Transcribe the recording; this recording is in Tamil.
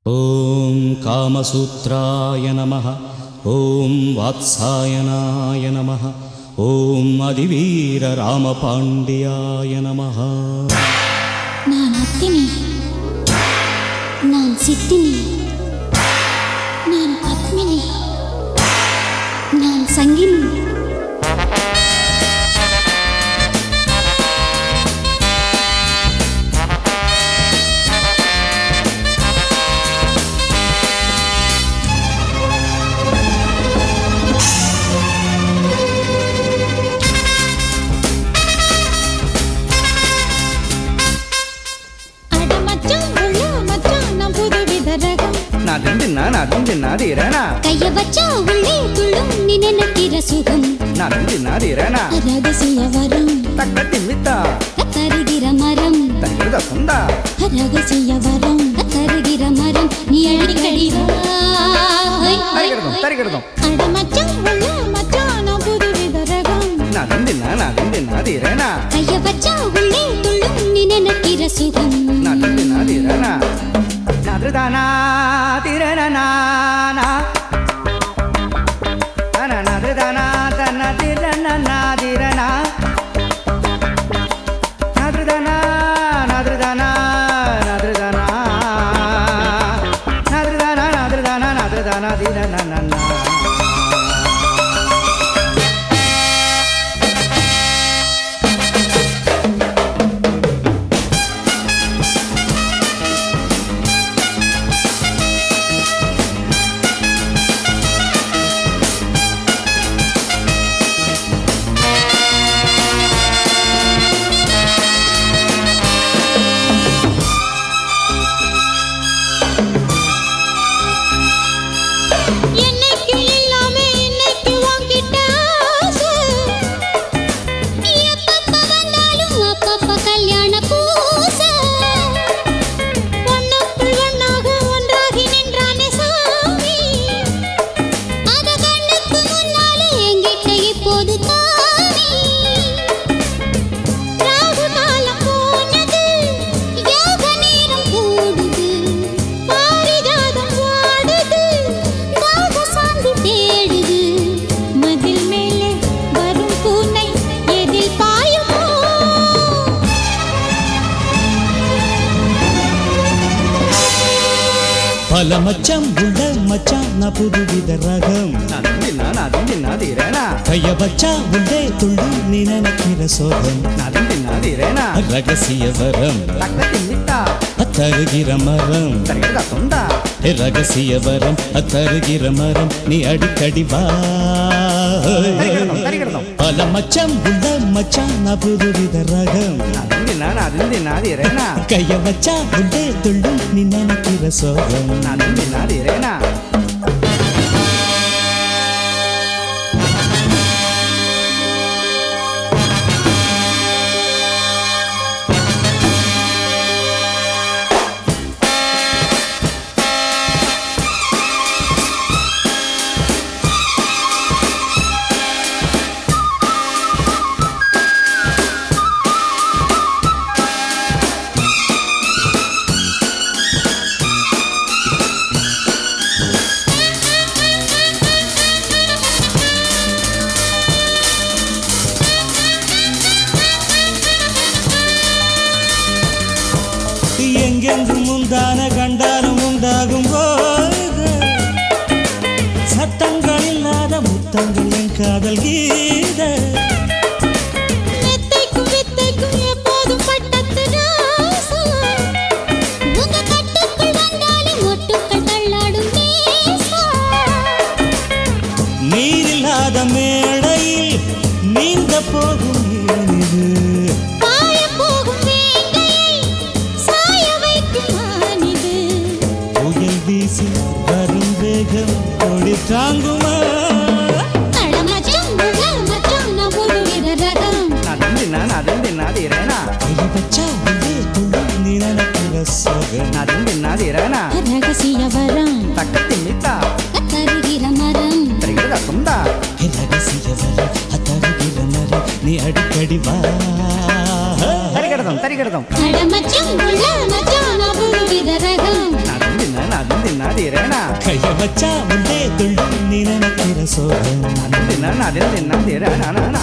ॐ कामसूत्राय नमः ॐ वात्सायनाय नमः ॐ அதிவீரராமபாண்டியாய நமः நான் அத்தினி நான் சித்தினி நான் பத்மினி நான் சங்கினி அட மச்சான் உள்ள மச்சான் நான் புதுவித ரகம் நாதிந்தின்னா நாதிந்தின்னா தீரனா கைய வச்சா உள்ளே துள்ளும் நீ நினைக்கிற சுகம் நாதிந்தின்னா தீரனா ரகசிய வரம் தக்கத்தி மித்தா தருகிற மரம் தங்கிருத சொந்தா ரகசிய வரம் தருகிற மரம் நீ அடிக்கடி வா. ஹை, ஹை, தரிகிடதும் தரிகிடதும் அட மச்சான் உள்ள மச்சான் நான் புதுவித ரகம் நாதிந்தின்னா நாதிந்தின்னா தீரனா கைய வச்சா உள்ளே துள்ளும் நீ நினைக்கிற சுகம் நாதிந்தின்னா தீரனா நாதிருதானா தீரனா நாதிருதானா தன்ன தீரனா தீரனா நாதிருதானா நாதிருதானா நாதிருதானா நாதிருதானா நாதிருதானா நாதிருதானா தீரனா என்னைக்கு இல்லாம இன்னைக்கு உன்கிட்ட ஆசை. நீ எப்பப்ப வந்தாலும் அப்பப்ப கல்யாண பூசை. ஒண்ணுக்குள் ஒண்ணாக ஒன்றாகி நின்றானே சாமி. அத கண்ணுக்கு முன்னாலே என்கிட்ட இப்போது காமி. ராகு காலம் போனது, யோக நேரம் கூடுது. பாரிஜாதம் வாடுது, தாக சாந்தி தேடுது. மதில் மேலே வரும் பூனை எதில் பாயுமோ பல மச்சம் உள்ள மச்சான் நான் புதுவித ரகம் நாதிந்தின்னா நாதிந்தின்னா தீரனா கைய வச்சா உள்ளே துள்ளும் நீ நினைக்கிற சோகம் நாதிந்தின்னா தீரனா ரகசிய வரம் தக்கத்தி மித்தா அத்தருகிற மரம் தரிகிடத சொந்தா ரகசிய வரம் அத்தருகிற மரம் நீ அடிக்கடி வா தரிகிடதும் தரிகிடதும் பல மச்சம் உள்ள மச்சான் நான் புதுவித ரகம் நாதிந்தின்னா நாதிந்தின்னா தீரனா கைய வச்சா உள்ளே துள்ளும் நீ நினைக்கிற சோகம் நாதிந்தின்னா தீரனா எங்கெங்கும் முந்தான கண்டாலும் உண்டாகும் போது சத்தங்கள் இல்லாத முத்தங்கள் என் காதல் கீத மெத்தைக்கும் வித்தைக்கும் எப்போதும் பட்டத்து ராசா. உங்க கட்டுக்குள் வந்தாலே மொட்டுக்கள் தள்ளாடும் நேசா. நீரில்லாத மேடையில் நீந்த போகும் ஏனிது பாயப் போகும் வேங்கையை சாய வைக்கும் மானிது. புயல் வீசி வரும் வேகம் கொடி தாங்குமா அட மச்சான், உள்ள மச்சான், நான் புதுவித ரகம். நாதிந்தின்னா நாதிந்தின்னா தீரனா கையை வச்சா உள்ளே துள்ளும் நீ நினைக்கிற சோகம் நாதிந்தின்னா தீரனா ரகசிய வரம் தக்கத்தி மித்தா தருகிற மரம் தரிகிடத சொந்தா ரகசிய வரம் அத்தருகிற மரம் நீ அடிக்கடி வா தரிகிடதும் தரிகிடதும் அட மச்சான் உள்ள மச்சான் நான் புதுவித ரகம் நாதிந்தின்னா நாதிந்தின்னா தின்னாதிரேனா கைய வச்சா முன்னே துள்ளும் நீ நினைக்கிற சோகம் அதில் தின்னா அதில் தின்னா திரேனா